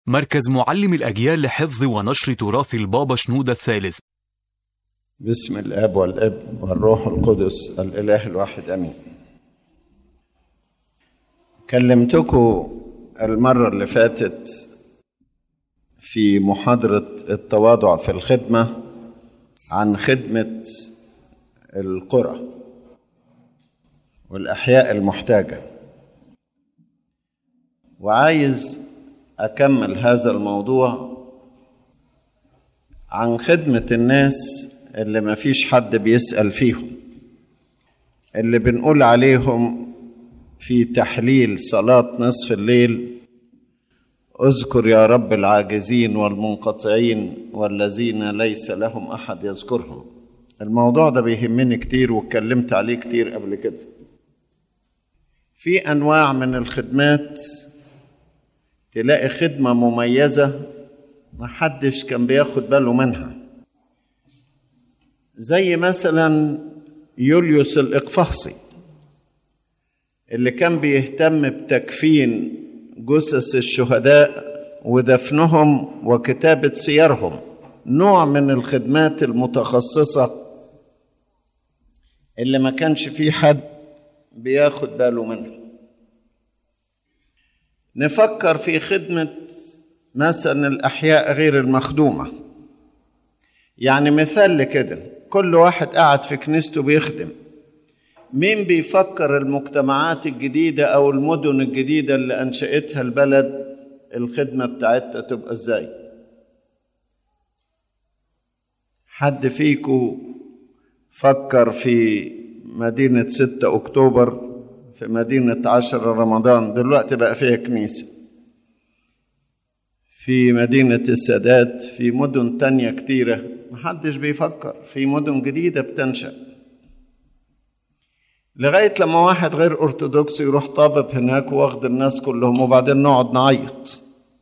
مركز معلم الأجيال لحفظ ونشر تراث البابا شنودة الثالث بسم الاب والابن والروح القدس الاله الواحد امين كلمتكم المره اللي فاتت في محاضره التواضع في الخدمه عن خدمه القرى والاحياء المحتاجه وعايز اكمل هذا الموضوع عن خدمه الناس اللي ما فيش حد بيسأل فيهم اللي بنقول عليهم في تحليل صلاة نصف الليل اذكر يا رب العاجزين والمنقطعين والذين ليس لهم أحد يذكرهم الموضوع ده بيهمني كتير واتكلمت عليه كتير قبل كده في أنواع من الخدمات تلاقي خدمة مميزة محدش كان بياخد باله منها زي مثلا يوليوس الإقفاصي اللي كان بيهتم بتكفين جثث الشهداء ودفنهم وكتابة سيرهم نوع من الخدمات المتخصصة اللي ما كانش فيه حد بياخد باله منها نفكر في خدمة مثلا الأحياء غير المخدومة يعني مثال لكده كل واحد قاعد في كنيسته بيخدم مين بيفكر المجتمعات الجديدة أو المدن الجديدة اللي أنشأتها البلد الخدمة بتاعتها تبقى إزاي حد فيكو فكر في مدينة ستة أكتوبر في مدينة عشر رمضان دلوقتي بقى فيها كنيسة في مدينة السادات في مدن تانية كتيرة محدش بيفكر في مدن جديدة بتنشأ لغاية لما واحد غير أرثوذكسي يروح طابب هناك واخد الناس كلهم وبعدين نقعد نعيط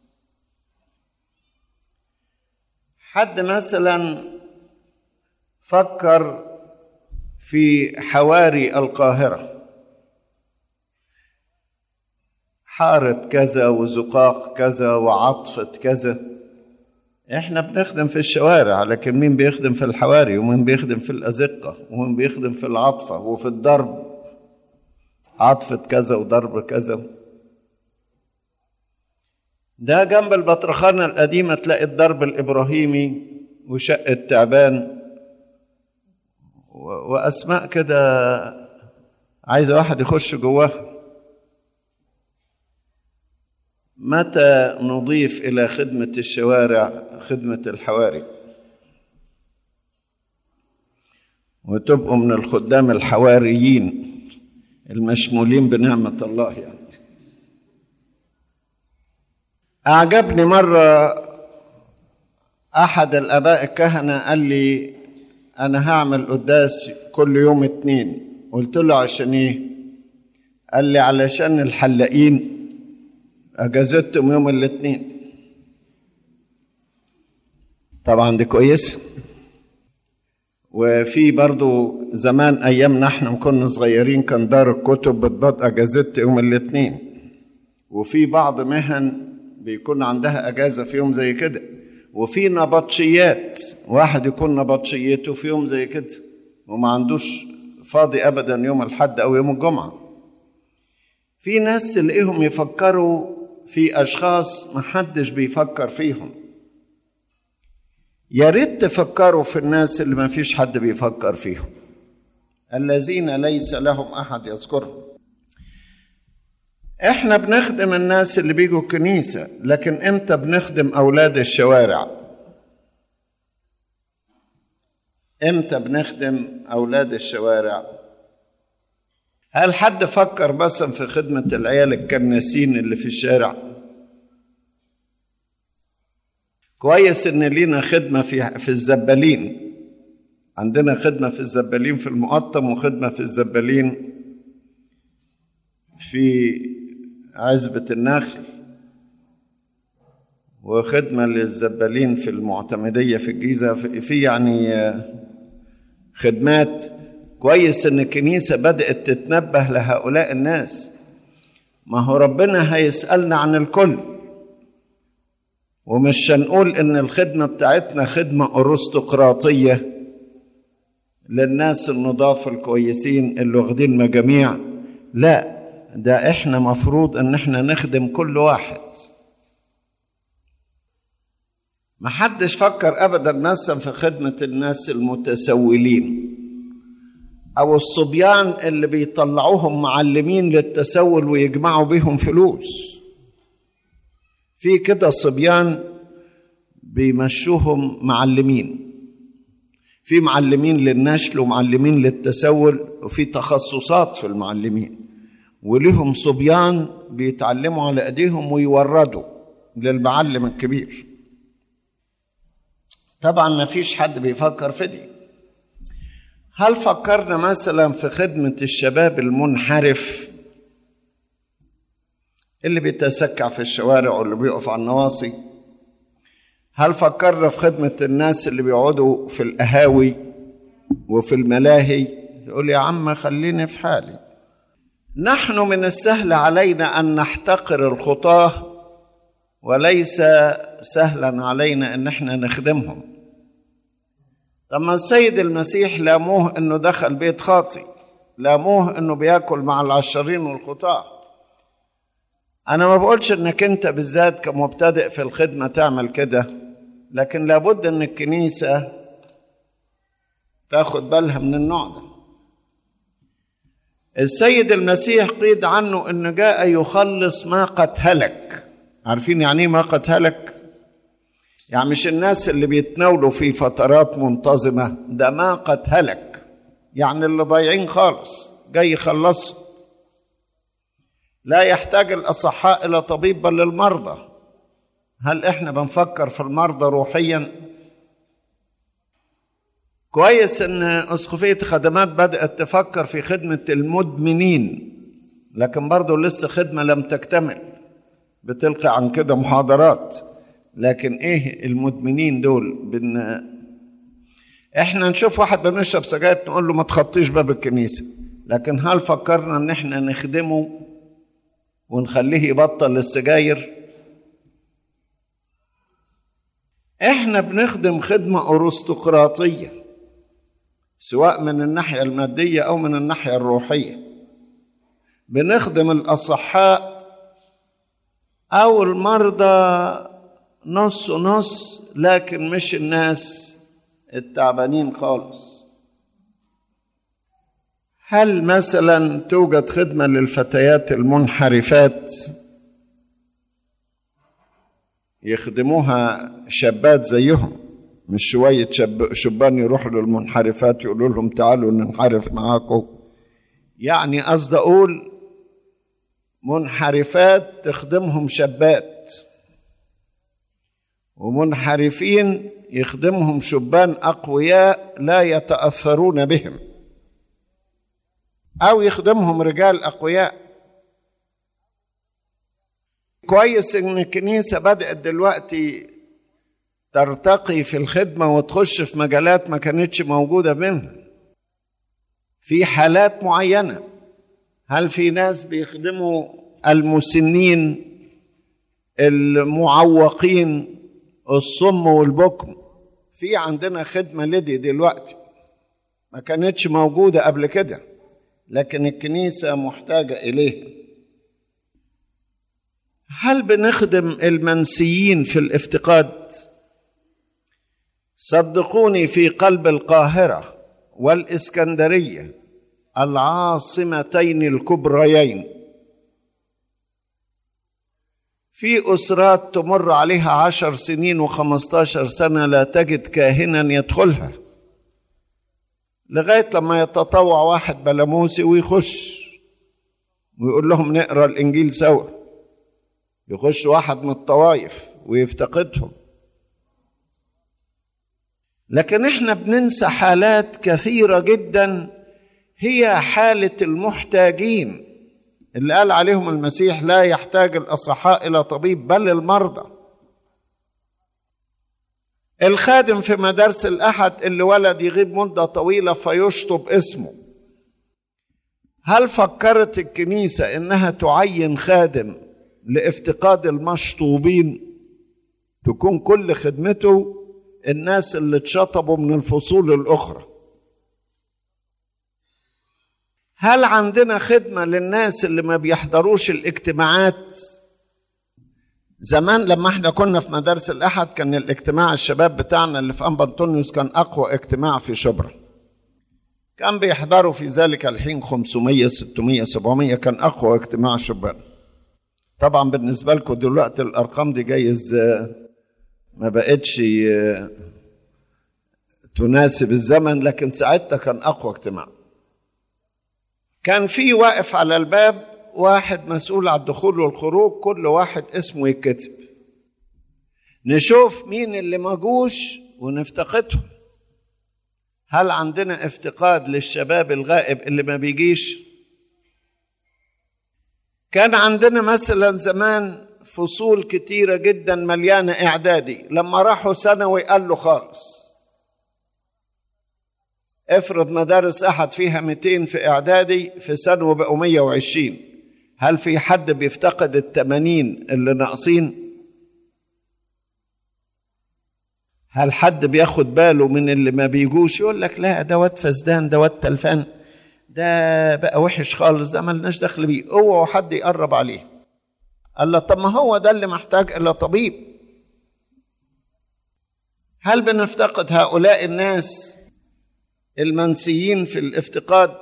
حد مثلا فكر في حواري القاهره حارة كذا وزقاق كذا وعطفة كذا احنا بنخدم في الشوارع لكن مين بيخدم في الحواري ومين بيخدم في الأزقة ومين بيخدم في العطفة وفي الضرب عطفة كذا وضرب كذا ده جنب البطرخانة القديمة تلاقي الضرب الإبراهيمي وشق التعبان وأسماء كده عايزة واحد يخش جواها متى نضيف الى خدمه الشوارع خدمه الحواري وتبقوا من الخدام الحواريين المشمولين بنعمه الله يعني اعجبني مره احد الاباء الكهنه قال لي انا هعمل قداس كل يوم اتنين قلت له عشان ايه قال لي علشان الحلاقين اجازتهم يوم الاثنين طبعا دي كويس وفي برضو زمان ايامنا احنا كنا صغيرين كان دار الكتب بتبط اجازت يوم الاثنين وفي بعض مهن بيكون عندها اجازه في يوم زي كده وفي نبطشيات واحد يكون نبطشيته في يوم زي كده وما عندوش فاضي ابدا يوم الحد او يوم الجمعه في ناس تلاقيهم يفكروا في اشخاص محدش بيفكر فيهم يا ريت تفكروا في الناس اللي ما فيش حد بيفكر فيهم الذين ليس لهم احد يذكرهم احنا بنخدم الناس اللي بيجوا الكنيسه لكن امتى بنخدم اولاد الشوارع امتى بنخدم اولاد الشوارع هل حد فكر مثلا في خدمة العيال الكناسين اللي في الشارع؟ كويس إن لينا خدمة في في الزبالين عندنا خدمة في الزبالين في المقطم وخدمة في الزبالين في عزبة النخل وخدمة للزبالين في المعتمدية في الجيزة في يعني خدمات كويس ان الكنيسه بدات تتنبه لهؤلاء الناس ما هو ربنا هيسالنا عن الكل ومش هنقول ان الخدمة بتاعتنا خدمة ارستقراطية للناس النضاف الكويسين اللي واخدين مجاميع لا ده احنا مفروض ان احنا نخدم كل واحد محدش فكر ابدا مثلا في خدمة الناس المتسولين او الصبيان اللي بيطلعوهم معلمين للتسول ويجمعوا بيهم فلوس في كده صبيان بيمشوهم معلمين في معلمين للنشل ومعلمين للتسول وفي تخصصات في المعلمين ولهم صبيان بيتعلموا على ايديهم ويوردوا للمعلم الكبير طبعا ما فيش حد بيفكر في دي هل فكرنا مثلا في خدمة الشباب المنحرف اللي بيتسكع في الشوارع واللي بيقف على النواصي هل فكرنا في خدمة الناس اللي بيقعدوا في القهاوي وفي الملاهي يقول يا عم خليني في حالي نحن من السهل علينا أن نحتقر الخطاة وليس سهلا علينا أن احنا نخدمهم طب ما السيد المسيح لاموه انه دخل بيت خاطي لاموه انه بياكل مع العشرين والخطاة انا ما بقولش انك انت بالذات كمبتدئ في الخدمة تعمل كده لكن لابد ان الكنيسة تاخد بالها من النوع ده السيد المسيح قيد عنه انه جاء يخلص ما قد هلك عارفين يعني ايه ما قد هلك يعني مش الناس اللي بيتناولوا في فترات منتظمة ده ما قد هلك يعني اللي ضايعين خالص جاي يخلصوا لا يحتاج الأصحاء إلى طبيب بل للمرضى هل إحنا بنفكر في المرضى روحيا كويس إن أسقفية خدمات بدأت تفكر في خدمة المدمنين لكن برضه لسه خدمة لم تكتمل بتلقي عن كده محاضرات لكن ايه المدمنين دول بن احنا نشوف واحد بنشرب سجاير نقول له ما تخطيش باب الكنيسه لكن هل فكرنا ان احنا نخدمه ونخليه يبطل السجاير احنا بنخدم خدمه ارستقراطيه سواء من الناحيه الماديه او من الناحيه الروحيه بنخدم الاصحاء او المرضى نص ونص لكن مش الناس التعبانين خالص هل مثلا توجد خدمة للفتيات المنحرفات يخدموها شابات زيهم مش شوية شب شبان يروحوا للمنحرفات يقولوا لهم تعالوا ننحرف معاكم يعني قصد أقول منحرفات تخدمهم شابات ومنحرفين يخدمهم شبان اقوياء لا يتاثرون بهم او يخدمهم رجال اقوياء كويس ان الكنيسه بدات دلوقتي ترتقي في الخدمه وتخش في مجالات ما كانتش موجوده منها في حالات معينه هل في ناس بيخدموا المسنين المعوقين الصم والبكم في عندنا خدمة لدي دلوقتي ما كانتش موجودة قبل كده لكن الكنيسة محتاجة إليها هل بنخدم المنسيين في الافتقاد صدقوني في قلب القاهرة والإسكندرية العاصمتين الكبريين في أسرات تمر عليها عشر سنين وخمستاشر سنة لا تجد كاهنا يدخلها لغاية لما يتطوع واحد بلاموسي ويخش ويقول لهم نقرا الإنجيل سوا يخش واحد من الطوائف ويفتقدهم لكن احنا بننسى حالات كثيرة جدا هي حالة المحتاجين اللي قال عليهم المسيح لا يحتاج الاصحاء الى طبيب بل المرضى الخادم في مدارس الاحد اللي ولد يغيب مده طويله فيشطب اسمه هل فكرت الكنيسه انها تعين خادم لافتقاد المشطوبين تكون كل خدمته الناس اللي اتشطبوا من الفصول الاخرى هل عندنا خدمه للناس اللي ما بيحضروش الاجتماعات زمان لما احنا كنا في مدارس الاحد كان الاجتماع الشباب بتاعنا اللي في انبا انطونيوس كان اقوى اجتماع في شبرا كان بيحضروا في ذلك الحين 500 600 700 كان اقوى اجتماع شبان طبعا بالنسبه لكم دلوقتي الارقام دي جايز ما بقتش تناسب الزمن لكن ساعتها كان اقوى اجتماع كان في واقف على الباب واحد مسؤول على الدخول والخروج كل واحد اسمه يتكتب نشوف مين اللي ما جوش ونفتقدهم هل عندنا افتقاد للشباب الغائب اللي ما بيجيش كان عندنا مثلا زمان فصول كتيرة جدا مليانة إعدادي لما راحوا ثانوي قال له خالص افرض مدارس أحد فيها 200 في إعدادي في ثانوي بقوا 120 هل في حد بيفتقد التمانين اللي ناقصين هل حد بياخد باله من اللي ما بيجوش يقول لك لا ده واد فسدان ده واد تلفان ده بقى وحش خالص ده ملناش دخل بيه اوعوا حد يقرب عليه قال له طب ما هو ده اللي محتاج الى طبيب هل بنفتقد هؤلاء الناس المنسيين في الافتقاد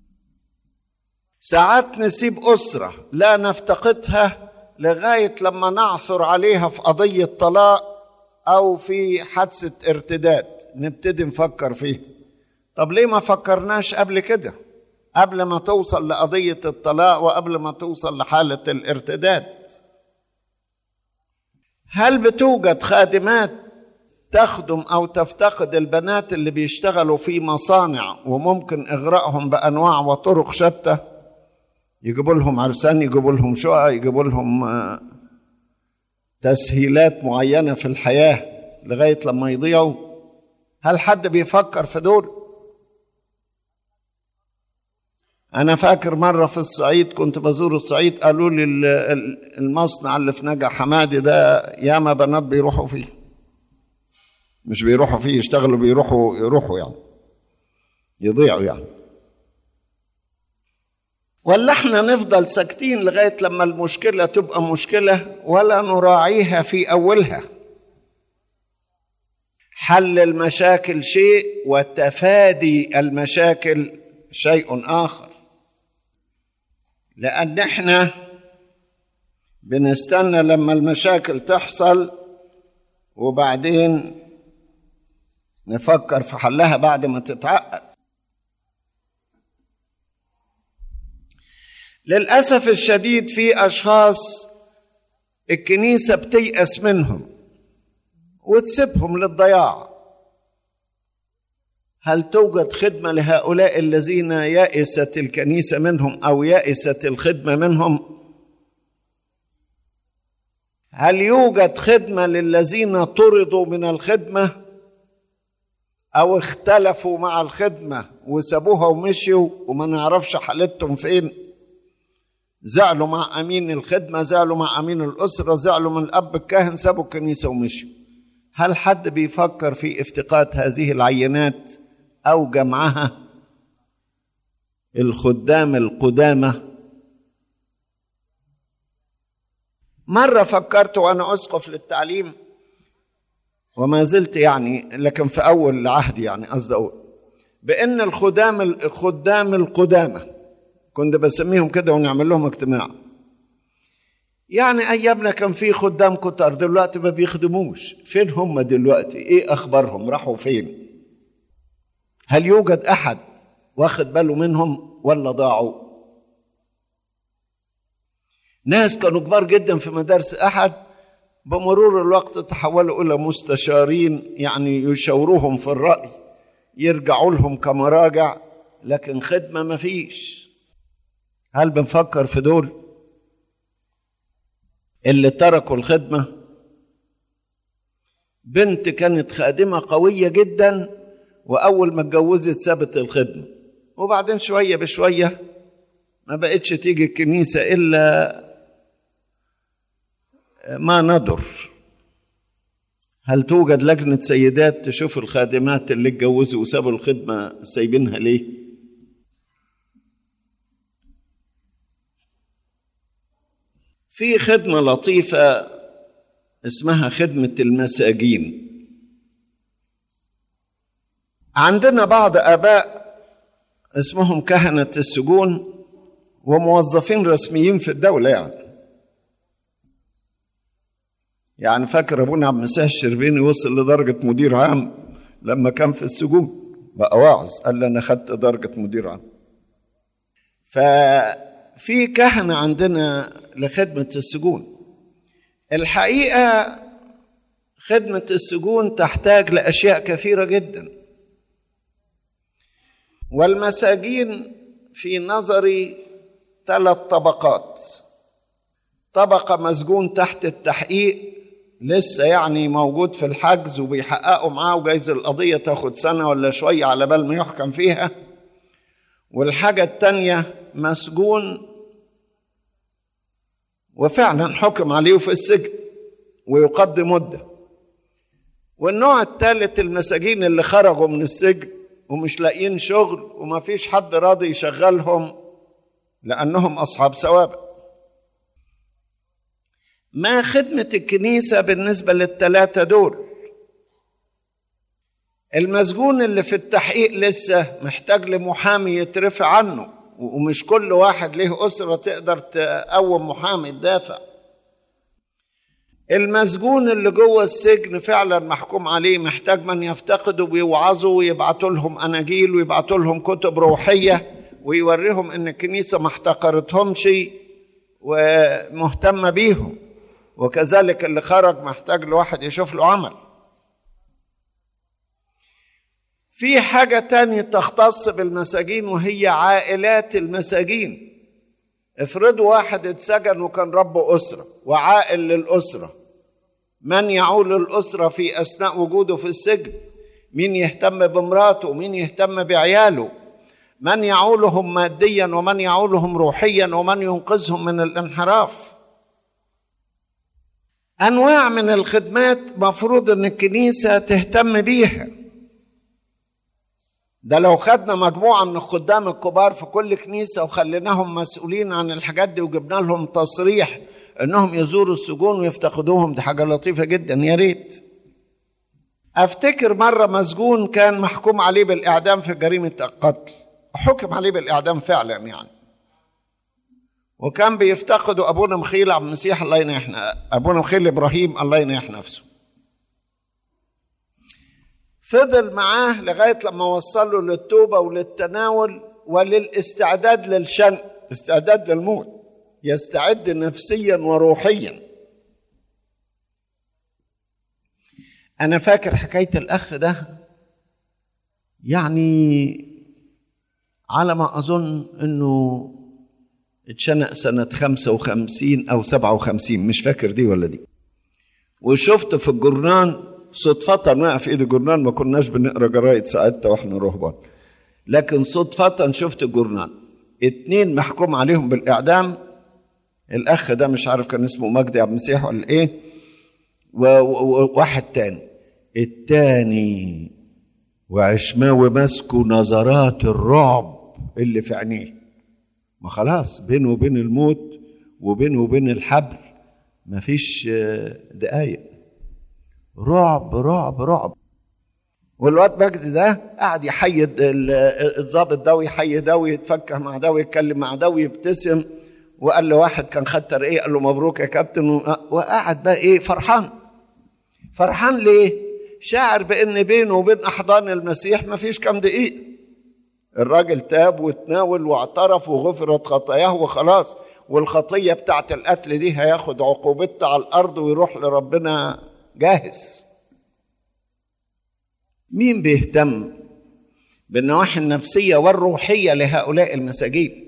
ساعات نسيب اسره لا نفتقدها لغايه لما نعثر عليها في قضيه طلاق او في حادثه ارتداد نبتدي نفكر فيه طب ليه ما فكرناش قبل كده قبل ما توصل لقضيه الطلاق وقبل ما توصل لحاله الارتداد هل بتوجد خادمات تخدم او تفتقد البنات اللي بيشتغلوا في مصانع وممكن اغرائهم بانواع وطرق شتى يجيبوا لهم عرسان يجيبوا لهم شقق يجيبوا لهم تسهيلات معينه في الحياه لغايه لما يضيعوا هل حد بيفكر في دول انا فاكر مره في الصعيد كنت بزور الصعيد قالوا لي المصنع اللي في نجا حمادي ده ياما بنات بيروحوا فيه مش بيروحوا فيه يشتغلوا بيروحوا يروحوا يعني يضيعوا يعني ولا احنا نفضل ساكتين لغايه لما المشكله تبقى مشكله ولا نراعيها في اولها حل المشاكل شيء وتفادي المشاكل شيء اخر لان احنا بنستنى لما المشاكل تحصل وبعدين نفكر في حلها بعد ما تتعقد للاسف الشديد في اشخاص الكنيسه بتيأس منهم وتسيبهم للضياع هل توجد خدمه لهؤلاء الذين يأست الكنيسه منهم او يأست الخدمه منهم هل يوجد خدمه للذين طردوا من الخدمه او اختلفوا مع الخدمه وسابوها ومشيوا وما نعرفش حالتهم فين زعلوا مع امين الخدمه زعلوا مع امين الاسره زعلوا من الاب الكاهن سابوا الكنيسه ومشوا هل حد بيفكر في افتقاد هذه العينات او جمعها الخدام القدامى مره فكرت وانا اسقف للتعليم وما زلت يعني لكن في اول عهدي يعني قصدي اقول بان الخدام الخدام القدامى كنت بسميهم كده ونعمل لهم اجتماع يعني ايامنا كان في خدام كتار دلوقتي ما بيخدموش فين هم دلوقتي ايه اخبارهم راحوا فين هل يوجد احد واخد باله منهم ولا ضاعوا ناس كانوا كبار جدا في مدارس احد بمرور الوقت تحولوا الى مستشارين يعني يشاوروهم في الراي يرجعوا لهم كمراجع لكن خدمه ما فيش هل بنفكر في دول اللي تركوا الخدمه بنت كانت خادمه قويه جدا واول ما اتجوزت سابت الخدمه وبعدين شويه بشويه ما بقتش تيجي الكنيسه الا ما ندر هل توجد لجنة سيدات تشوف الخادمات اللي اتجوزوا وسابوا الخدمة سايبينها ليه؟ في خدمة لطيفة اسمها خدمة المساجين عندنا بعض آباء اسمهم كهنة السجون وموظفين رسميين في الدولة يعني يعني فاكر ابونا عبد المسيح الشربيني وصل لدرجة مدير عام لما كان في السجون بقى واعظ قال لي انا خدت درجة مدير عام ففي كهنة عندنا لخدمة السجون الحقيقة خدمة السجون تحتاج لأشياء كثيرة جدا والمساجين في نظري ثلاث طبقات طبقة مسجون تحت التحقيق لسه يعني موجود في الحجز وبيحققوا معاه وجايز القضية تاخد سنة ولا شوية على بال ما يحكم فيها والحاجة التانية مسجون وفعلا حكم عليه في السجن ويقضي مدة والنوع الثالث المساجين اللي خرجوا من السجن ومش لاقيين شغل وما فيش حد راضي يشغلهم لأنهم أصحاب سوابق ما خدمة الكنيسة بالنسبة للثلاثة دول المسجون اللي في التحقيق لسه محتاج لمحامي يترفع عنه ومش كل واحد له أسرة تقدر تقوم محامي تدافع المسجون اللي جوه السجن فعلا محكوم عليه محتاج من يفتقده ويوعظوا ويبعتوا لهم أناجيل ويبعتوا لهم كتب روحية ويوريهم إن الكنيسة ما احتقرتهمش ومهتمة بيهم وكذلك اللي خرج محتاج لواحد يشوف له عمل في حاجة تانية تختص بالمساجين وهي عائلات المساجين افرضوا واحد اتسجن وكان ربه أسرة وعائل للأسرة من يعول الأسرة في أثناء وجوده في السجن مين يهتم بمراته مين يهتم بعياله من يعولهم ماديا ومن يعولهم روحيا ومن ينقذهم من الانحراف انواع من الخدمات مفروض ان الكنيسه تهتم بيها ده لو خدنا مجموعه من الخدام الكبار في كل كنيسه وخليناهم مسؤولين عن الحاجات دي وجبنا لهم تصريح انهم يزوروا السجون ويفتقدوهم دي حاجه لطيفه جدا يا ريت افتكر مره مسجون كان محكوم عليه بالاعدام في جريمه القتل حكم عليه بالاعدام فعلا يعني وكان بيفتقدوا ابونا مخيل عبد المسيح الله ينيح ابونا مخيل ابراهيم الله ينيح نفسه فضل معاه لغايه لما وصل له للتوبه وللتناول وللاستعداد للشن استعداد للموت يستعد نفسيا وروحيا انا فاكر حكايه الاخ ده يعني على ما اظن انه اتشنق سنة 55 أو 57 مش فاكر دي ولا دي وشفت في الجورنان صدفة ما في إيد الجورنان ما كناش بنقرا جرايد ساعتها واحنا رهبان لكن صدفة شفت الجورنان اتنين محكوم عليهم بالإعدام الأخ ده مش عارف كان اسمه مجدي عبد المسيح ولا إيه وواحد تاني التاني وعشماوي ماسكه نظرات الرعب اللي في عينيه ما خلاص بينه وبين الموت وبينه وبين الحبل مفيش دقايق رعب رعب رعب والواد مجدي ده قاعد يحيد الضابط ده ويحيي ده ويتفكه مع ده ويتكلم مع ده ويبتسم وقال له واحد كان خد ترقيه قال له مبروك يا كابتن وقعد بقى ايه فرحان فرحان ليه؟ شاعر بان بينه وبين احضان المسيح مفيش كام دقيقه الراجل تاب وتناول واعترف وغفرت خطاياه وخلاص والخطيه بتاعت القتل دي هياخد عقوبتها على الارض ويروح لربنا جاهز مين بيهتم بالنواحي النفسيه والروحيه لهؤلاء المساجين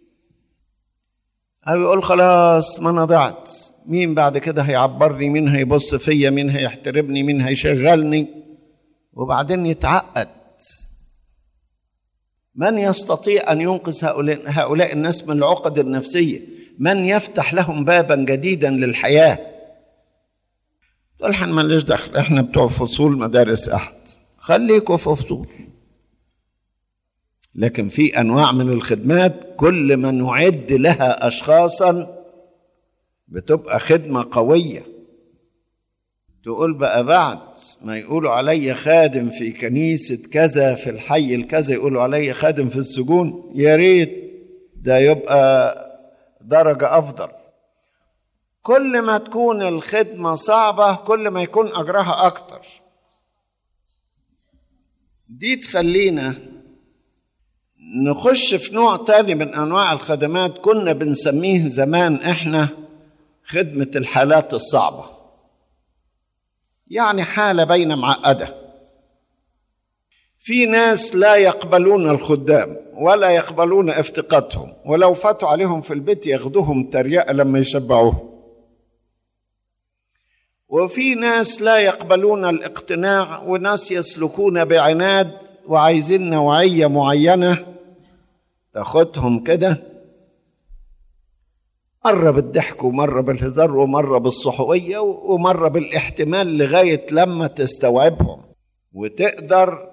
أو يقول خلاص ما انا ضعت مين بعد كده هيعبرني مين هيبص فيا مين هيحترمني مين هيشغلني وبعدين يتعقد من يستطيع ان ينقذ هؤلاء, هؤلاء الناس من العقد النفسيه من يفتح لهم بابا جديدا للحياه تقول احنا مالناش دخل احنا بتوع فصول مدارس احد خليكوا في فصول لكن في انواع من الخدمات كل ما نعد لها اشخاصا بتبقى خدمه قويه تقول بقى بعد ما يقولوا علي خادم في كنيسه كذا في الحي الكذا يقولوا علي خادم في السجون يا ريت ده يبقى درجه افضل كل ما تكون الخدمه صعبه كل ما يكون اجرها اكتر دي تخلينا نخش في نوع تاني من انواع الخدمات كنا بنسميه زمان احنا خدمه الحالات الصعبه يعني حاله بين معقده في ناس لا يقبلون الخدام ولا يقبلون افتقادهم ولو فاتوا عليهم في البيت ياخدوهم تريقه لما يشبعوهم وفي ناس لا يقبلون الاقتناع وناس يسلكون بعناد وعايزين نوعيه معينه تاخدهم كده مرة بالضحك ومرة بالهزار ومرة بالصحوية ومرة بالاحتمال لغاية لما تستوعبهم وتقدر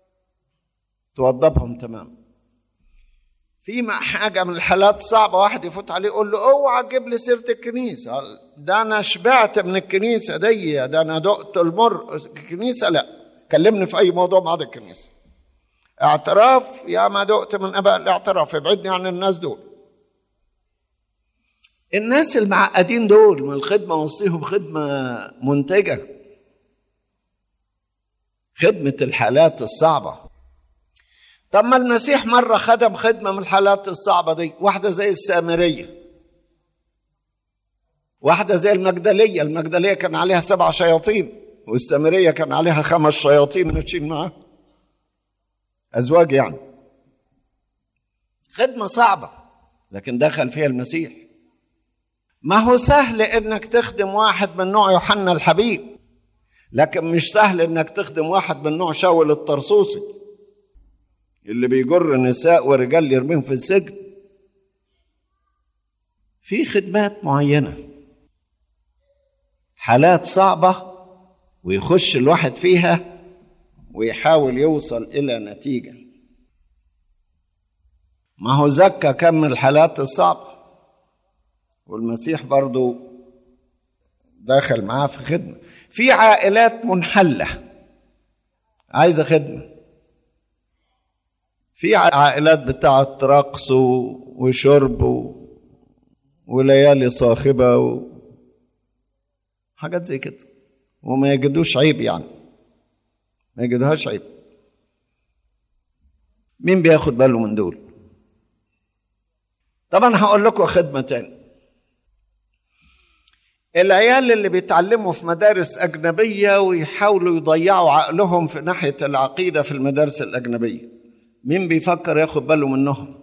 توضبهم تمام في حاجة من الحالات صعبة واحد يفوت عليه يقول له اوعى تجيب لي سيرة الكنيسة ده أنا شبعت من الكنيسة دي ده أنا دقت المر الكنيسة لا كلمني في أي موضوع بعد الكنيسة اعتراف يا ما دقت من اباء الاعتراف ابعدني عن الناس دول الناس المعقدين دول ما الخدمه وصيهم خدمه منتجه خدمه الحالات الصعبه طب ما المسيح مره خدم خدمه من الحالات الصعبه دي واحده زي السامريه واحده زي المجدليه المجدليه كان عليها سبع شياطين والسامريه كان عليها خمس شياطين ماشيين معاها أزواج يعني خدمة صعبة لكن دخل فيها المسيح ما هو سهل انك تخدم واحد من نوع يوحنا الحبيب لكن مش سهل انك تخدم واحد من نوع شاول الطرسوسي اللي بيجر نساء ورجال يرميهم في السجن في خدمات معينة حالات صعبة ويخش الواحد فيها ويحاول يوصل الى نتيجه ما هو زكى كم من الحالات الصعبه والمسيح برضو داخل معاه في خدمه في عائلات منحله عايزه خدمه في عائلات بتاعت رقص وشرب وليالي صاخبه و... حاجات زي كده وما يجدوش عيب يعني ما يجدهاش عيب مين بياخد باله من دول طبعا هقول لكم خدمة تاني العيال اللي بيتعلموا في مدارس أجنبية ويحاولوا يضيعوا عقلهم في ناحية العقيدة في المدارس الأجنبية مين بيفكر ياخد باله منهم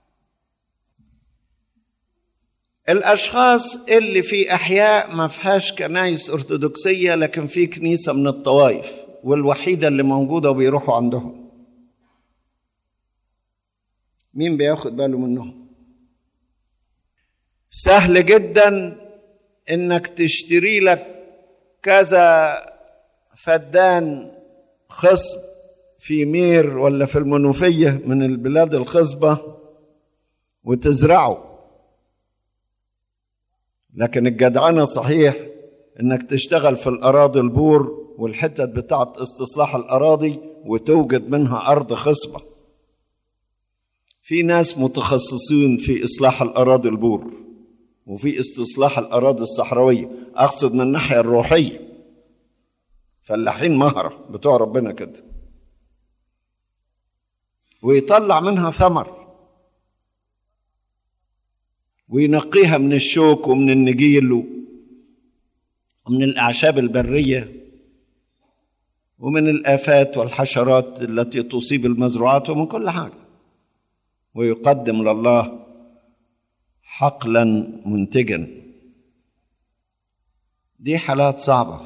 الأشخاص اللي في أحياء ما فيهاش كنايس أرثوذكسية لكن في كنيسة من الطوائف والوحيدة اللي موجودة وبيروحوا عندهم مين بياخد باله منهم سهل جدا انك تشتري لك كذا فدان خصب في مير ولا في المنوفية من البلاد الخصبة وتزرعه لكن الجدعنة صحيح انك تشتغل في الأراضي البور والحتت بتاعت استصلاح الأراضي وتوجد منها أرض خصبة في ناس متخصصين في إصلاح الأراضي البور وفي استصلاح الأراضي الصحراوية أقصد من الناحية الروحية فلاحين مهرة بتوع ربنا كده ويطلع منها ثمر وينقيها من الشوك ومن النجيل ومن الأعشاب البرية ومن الآفات والحشرات التي تصيب المزروعات ومن كل حاجة ويقدم لله حقلا منتجا دي حالات صعبة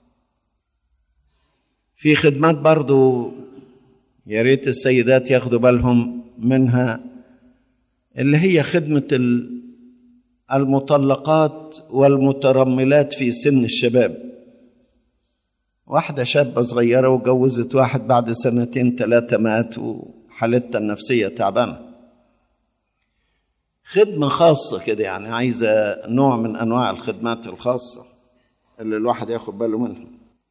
في خدمات برضو يا ريت السيدات ياخدوا بالهم منها اللي هي خدمة المطلقات والمترملات في سن الشباب واحدة شابة صغيرة وجوزت واحد بعد سنتين ثلاثة مات وحالتها النفسية تعبانة خدمة خاصة كده يعني عايزة نوع من أنواع الخدمات الخاصة اللي الواحد ياخد باله منها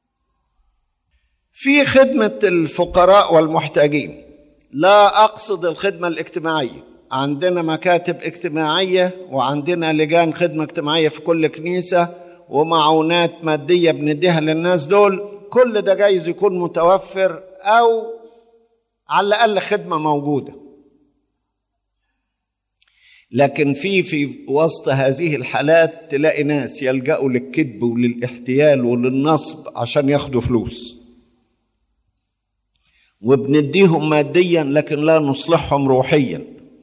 في خدمة الفقراء والمحتاجين لا أقصد الخدمة الاجتماعية عندنا مكاتب اجتماعية وعندنا لجان خدمة اجتماعية في كل كنيسة ومعونات مادية بنديها للناس دول كل ده جايز يكون متوفر أو على الأقل خدمة موجودة لكن في في وسط هذه الحالات تلاقي ناس يلجأوا للكذب وللاحتيال وللنصب عشان ياخدوا فلوس وبنديهم ماديا لكن لا نصلحهم روحيا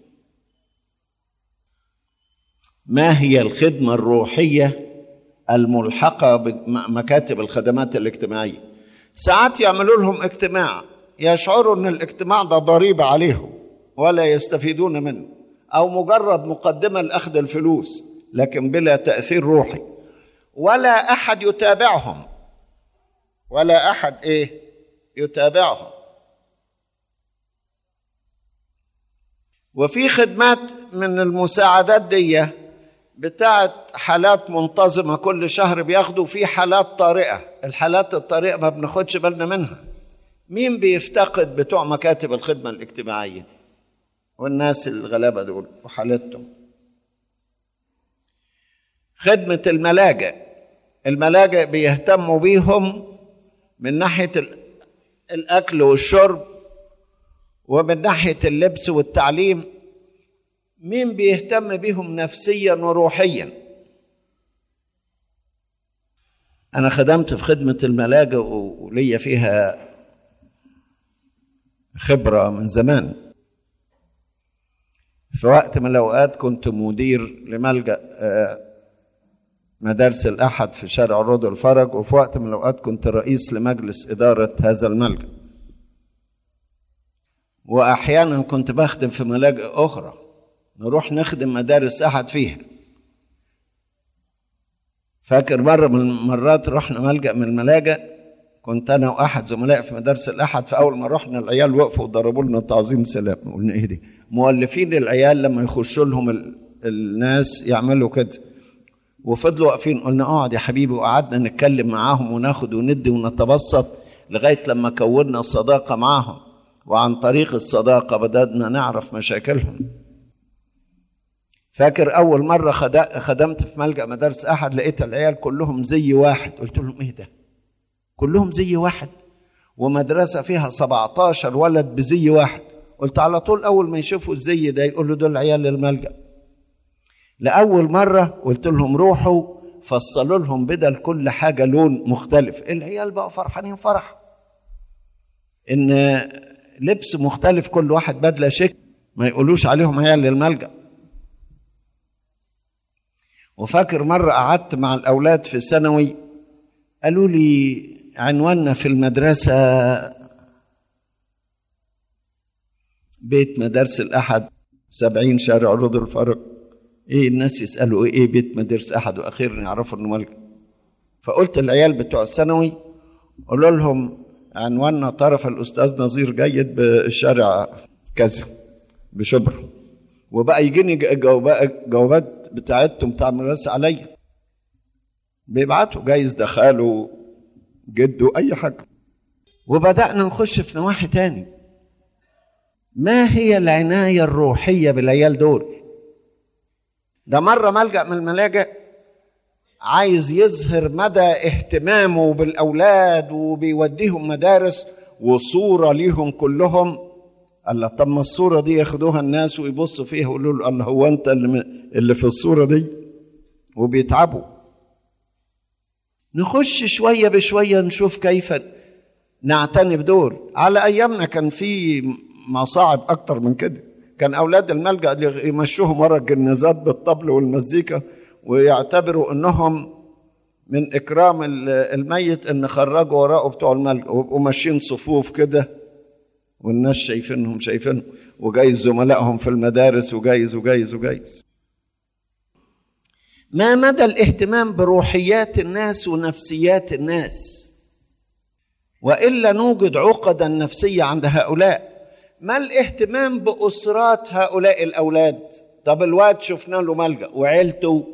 ما هي الخدمة الروحية الملحقة بمكاتب الخدمات الاجتماعية ساعات يعملوا لهم اجتماع يشعروا ان الاجتماع ده ضريبة عليهم ولا يستفيدون منه او مجرد مقدمة لاخذ الفلوس لكن بلا تأثير روحي ولا احد يتابعهم ولا احد ايه يتابعهم وفي خدمات من المساعدات دي بتاعت حالات منتظمة كل شهر بياخدوا في حالات طارئة الحالات الطارئة ما بناخدش بالنا منها مين بيفتقد بتوع مكاتب الخدمة الاجتماعية والناس الغلابة دول وحالتهم خدمة الملاجئ الملاجئ بيهتموا بيهم من ناحية الأكل والشرب ومن ناحية اللبس والتعليم مين بيهتم بيهم نفسيا وروحيا أنا خدمت في خدمة الملاجئ وليا فيها خبرة من زمان في وقت من الأوقات كنت مدير لملجأ مدارس الأحد في شارع الرود الفرج وفي وقت من الأوقات كنت رئيس لمجلس إدارة هذا الملجأ وأحيانا كنت بخدم في ملاجئ أخرى نروح نخدم مدارس أحد فيها فاكر مرة من المرات رحنا ملجأ من الملاجئ كنت أنا وأحد زملائي في مدارس الأحد فأول ما رحنا العيال وقفوا وضربوا لنا تعظيم سلام قلنا إيه دي مؤلفين العيال لما يخشوا لهم ال... الناس يعملوا كده وفضلوا واقفين قلنا اقعد يا حبيبي وقعدنا نتكلم معاهم وناخد وندي ونتبسط لغايه لما كونا صداقه معاهم وعن طريق الصداقه بدأنا نعرف مشاكلهم فاكر اول مره خدمت في ملجا مدارس احد لقيت العيال كلهم زي واحد قلت لهم ايه ده كلهم زي واحد ومدرسه فيها 17 ولد بزي واحد قلت على طول اول ما يشوفوا الزي ده يقولوا دول عيال الملجأ لأول مرة قلت لهم روحوا فصلوا لهم بدل كل حاجة لون مختلف العيال بقوا فرحانين فرح إن لبس مختلف كل واحد بدلة شك ما يقولوش عليهم عيال للملجأ وفاكر مرة قعدت مع الأولاد في الثانوي قالوا لي عنواننا في المدرسة بيت مدارس الأحد سبعين شارع رود الفرق ايه الناس يسالوا ايه, إيه بيت مدارس احد واخيرا يعرفوا انه ملجا فقلت العيال بتوع الثانوي قولوا لهم عنواننا طرف الاستاذ نظير جيد بالشارع كذا بشبر وبقى يجيني جوابات جوابات بتاعتهم بتاع المدرسه عليا بيبعتوا جايز دخلوا جده اي حاجه وبدانا نخش في نواحي تاني ما هي العنايه الروحيه بالعيال دول ده مرة ملجأ من الملاجئ عايز يظهر مدى اهتمامه بالأولاد وبيوديهم مدارس وصورة ليهم كلهم قال له طب ما الصورة دي ياخدوها الناس ويبصوا فيها ويقولوا له الله هو أنت اللي, اللي في الصورة دي وبيتعبوا نخش شوية بشوية نشوف كيف نعتني بدول على أيامنا كان في مصاعب أكتر من كده كان اولاد الملجا يمشوهم ورا الجنازات بالطبل والمزيكا ويعتبروا انهم من اكرام الميت ان خرجوا وراءه بتوع الملجا ويبقوا ماشيين صفوف كده والناس شايفينهم شايفينهم وجايز زملائهم في المدارس وجايز وجايز وجايز ما مدى الاهتمام بروحيات الناس ونفسيات الناس والا نوجد عقدا نفسيه عند هؤلاء ما الاهتمام باسرات هؤلاء الاولاد طب الواد شفنا له ملجا وعيلته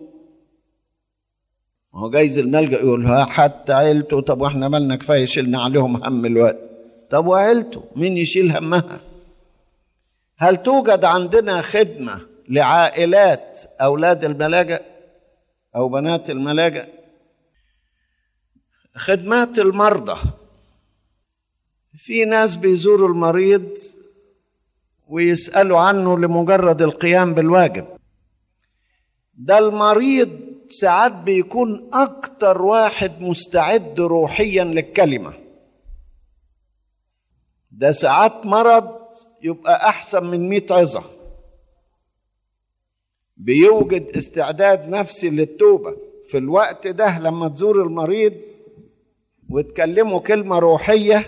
هو جايز الملجا يقول ها حتى عيلته طب واحنا مالنا كفايه شلنا عليهم هم الواد طب وعيلته مين يشيل همها هل توجد عندنا خدمه لعائلات اولاد الملاجئ او بنات الملاجئ خدمات المرضى في ناس بيزوروا المريض ويسالوا عنه لمجرد القيام بالواجب ده المريض ساعات بيكون اكتر واحد مستعد روحيا للكلمه ده ساعات مرض يبقى احسن من مئة عظه بيوجد استعداد نفسي للتوبه في الوقت ده لما تزور المريض وتكلمه كلمه روحيه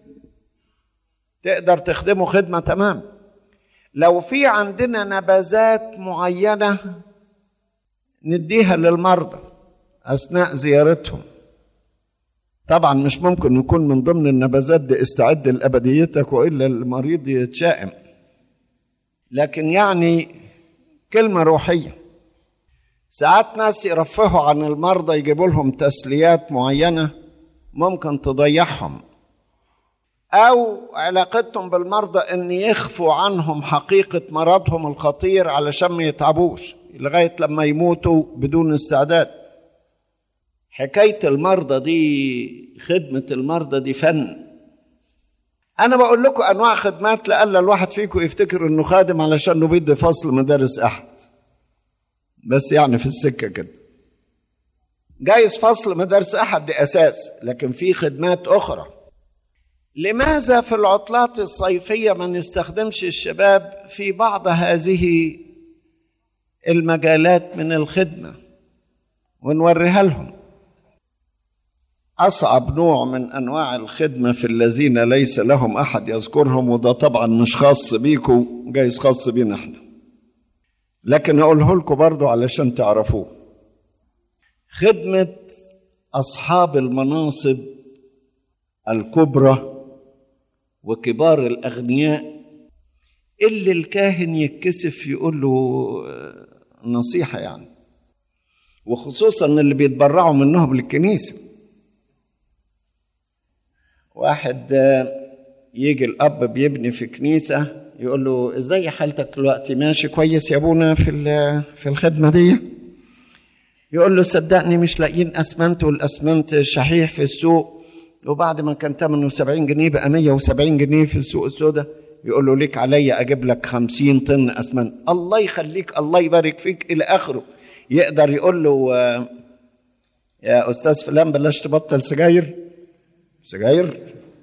تقدر تخدمه خدمه تمام لو في عندنا نبذات معينه نديها للمرضى اثناء زيارتهم طبعا مش ممكن يكون من ضمن النبذات دي استعد لابديتك والا المريض يتشائم لكن يعني كلمه روحيه ساعات ناس يرفهوا عن المرضى يجيبوا لهم تسليات معينه ممكن تضيعهم او علاقتهم بالمرضى ان يخفوا عنهم حقيقه مرضهم الخطير علشان ما يتعبوش لغايه لما يموتوا بدون استعداد حكايه المرضى دي خدمه المرضى دي فن انا بقول لكم انواع خدمات لألا الواحد فيكم يفتكر انه خادم علشان انه بيدي فصل مدارس احد بس يعني في السكه كده جايز فصل مدارس احد دي اساس لكن في خدمات اخرى لماذا في العطلات الصيفيه ما نستخدمش الشباب في بعض هذه المجالات من الخدمه ونوريها لهم اصعب نوع من انواع الخدمه في الذين ليس لهم احد يذكرهم وده طبعا مش خاص بيكم جايز خاص بينا احنا لكن اقوله لكم برضو علشان تعرفوه خدمه اصحاب المناصب الكبرى وكبار الاغنياء اللي الكاهن يتكسف يقول له نصيحه يعني وخصوصا اللي بيتبرعوا منهم للكنيسه واحد يجي الاب بيبني في كنيسه يقول له ازاي حالتك دلوقتي ماشي كويس يا ابونا في في الخدمه دي يقول له صدقني مش لاقيين اسمنت والاسمنت شحيح في السوق وبعد ما كان ثمنه 70 جنيه بقى 170 جنيه في السوق السوداء يقول له ليك عليا اجيب لك 50 طن اسمنت الله يخليك الله يبارك فيك الى اخره يقدر يقول له يا استاذ فلان بلاش تبطل سجاير سجاير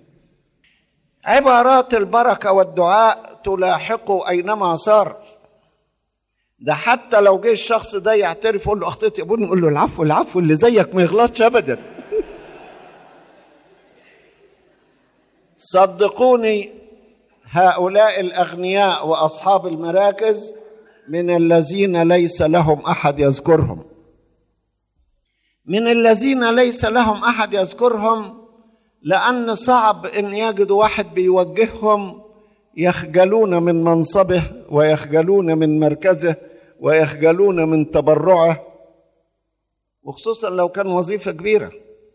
عبارات البركه والدعاء تلاحقه اينما صار ده حتى لو جه الشخص ده يعترف يقول له اخطيت يا ابونا نقول له العفو العفو اللي زيك ما يغلطش ابدا صدقوني هؤلاء الاغنياء واصحاب المراكز من الذين ليس لهم احد يذكرهم من الذين ليس لهم احد يذكرهم لان صعب ان يجدوا واحد بيوجههم يخجلون من منصبه ويخجلون من مركزه ويخجلون من تبرعه وخصوصا لو كان وظيفه كبيره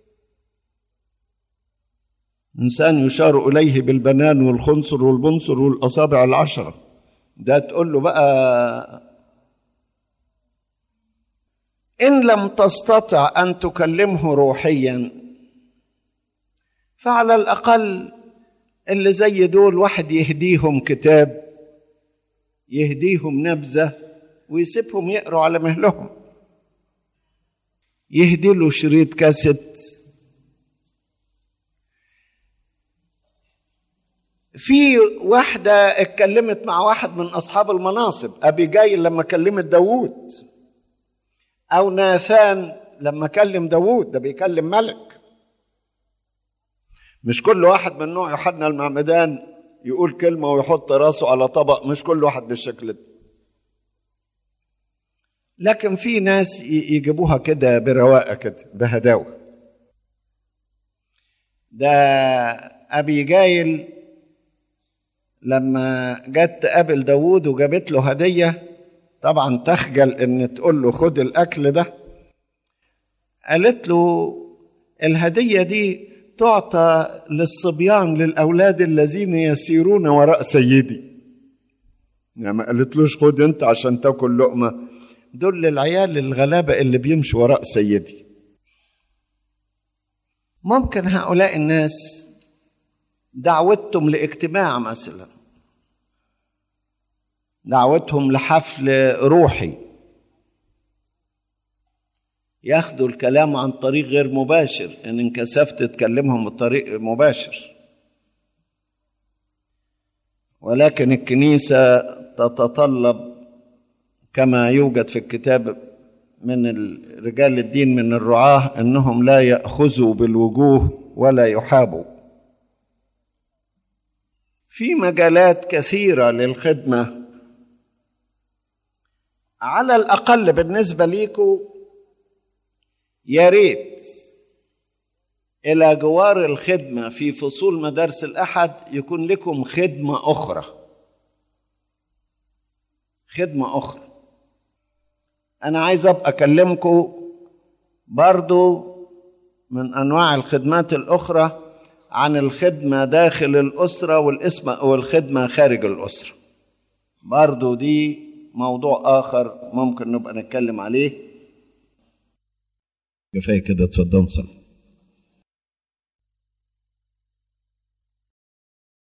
انسان يشار اليه بالبنان والخنصر والبنصر والاصابع العشره ده تقول له بقى ان لم تستطع ان تكلمه روحيا فعلى الاقل اللي زي دول واحد يهديهم كتاب يهديهم نبذه ويسيبهم يقروا على مهلهم يهدي له شريط كاسيت في واحدة اتكلمت مع واحد من أصحاب المناصب أبي جاي لما كلمت داوود أو ناثان لما كلم داوود ده بيكلم ملك مش كل واحد من نوع يوحنا المعمدان يقول كلمة ويحط راسه على طبق مش كل واحد بالشكل ده لكن في ناس يجيبوها كده برواقة كده بهداوة ده أبي جايل لما جت تقابل داوود وجابت له هدية طبعا تخجل ان تقول له خد الاكل ده قالت له الهدية دي تعطى للصبيان للأولاد الذين يسيرون وراء سيدي يعني ما قالتلوش خد انت عشان تاكل لقمة دول للعيال الغلابة اللي بيمشوا وراء سيدي ممكن هؤلاء الناس دعوتهم لاجتماع مثلا دعوتهم لحفل روحي ياخدوا الكلام عن طريق غير مباشر ان انكسفت تكلمهم بطريق مباشر ولكن الكنيسه تتطلب كما يوجد في الكتاب من رجال الدين من الرعاه انهم لا ياخذوا بالوجوه ولا يحابوا في مجالات كثيره للخدمه على الاقل بالنسبه ليكم يا ريت الى جوار الخدمه في فصول مدارس الاحد يكون لكم خدمه اخرى خدمه اخرى انا عايز ابقى اكلمكم برضو من انواع الخدمات الاخرى عن الخدمه داخل الاسره والاسم والخدمه خارج الاسره برضو دي موضوع اخر ممكن نبقى نتكلم عليه كفايه كده اتفضل صلي